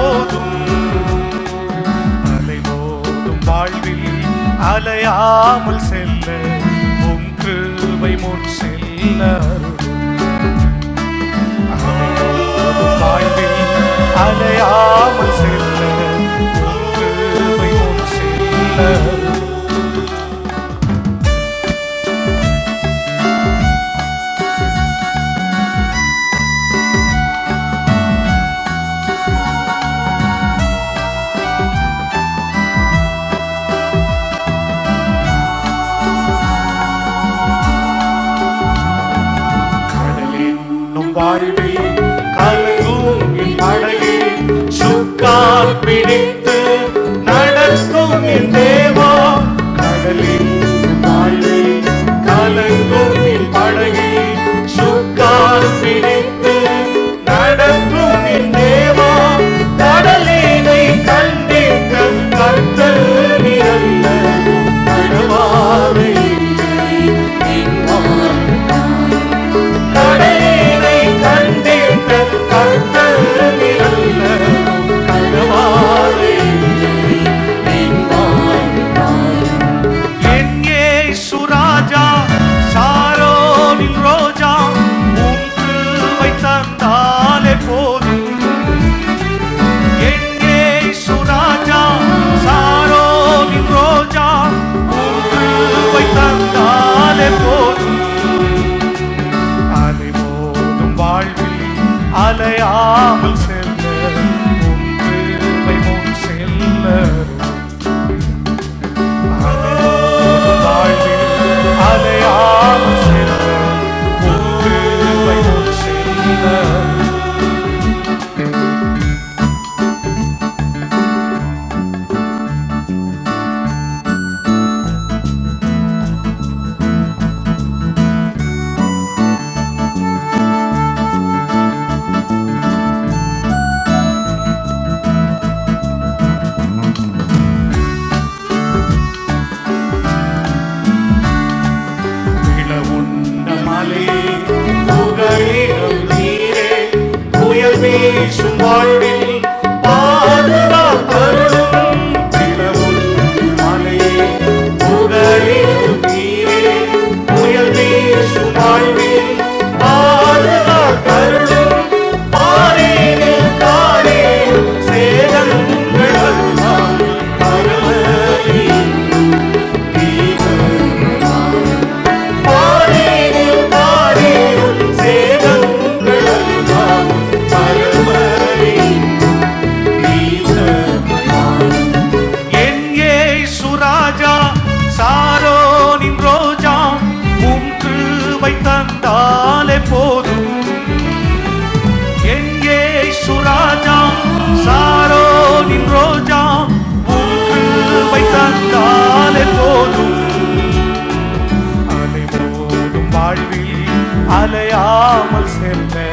போதும் அலைமோதும் வாழ்வில் அலையாமல் செல்ல உம் கிருபை முன் செல்ல அலைமோதும் வாழ்வில் அலையாமல் செல்ல உம் கிருபை முன் செல்ல கடலின்னும் வாழ்வில் கலங்கும் என் படகில் சுக்கால் பிடித்து நடக்கும் என் தேவா கடலின் வாழ்வில் கலங்கும் என் படகில் சுக்கால் பிடித்து நடக்கும் என் தேவா கடலினை கண்டித்த கர்த்தர் நீரல்ல நடுவாரை கடலினை கண்டித்த கர்த்தர் நீரல்ல நடுவாரை என் இயேசுராஜா, சாரோனின் ரோஜா, உம் கிருபை தந்தாலே போதும். என் இயேசுராஜா, சாரோனின் ரோஜா, உம் கிருபை தந்தாலே போதும். அலைமோதும் வாழ்வில் அலையாமல் செல்ல உம் கிருபை முன் செல்ல அலைமோதும் வாழ்வில் அலையாமல் செல்ல உம் கிருபை முன் செல்ல விழவுண்ட மலே, புகழிடம் நீரே, புயல் வீசும் வாழ்வில் பாதுகாப்பருளும். விழவுண்ட மலே, புகழிடம் நீரே, புயல் வீசும் வாழ்வில் பாதுகாப்பருளும். பாரினில் காரில் சேதங்கள் அருளால் பரவலின் தீபமாய் பாரினில் பாரினும் சேதங்கள் அல்லாமல் பரமரின் நீதமாய். என் இயேசுராஜா, சாரோனின் ரோஜா, உம் கிருபை தந்தாலே போதும் என் இயேசுராஜா, சாரோனின் ரோஜா, உம் கிருபை தந்தாலே போதும் அலைமோதும் வாழ்வில் அலையாமல் செல்ல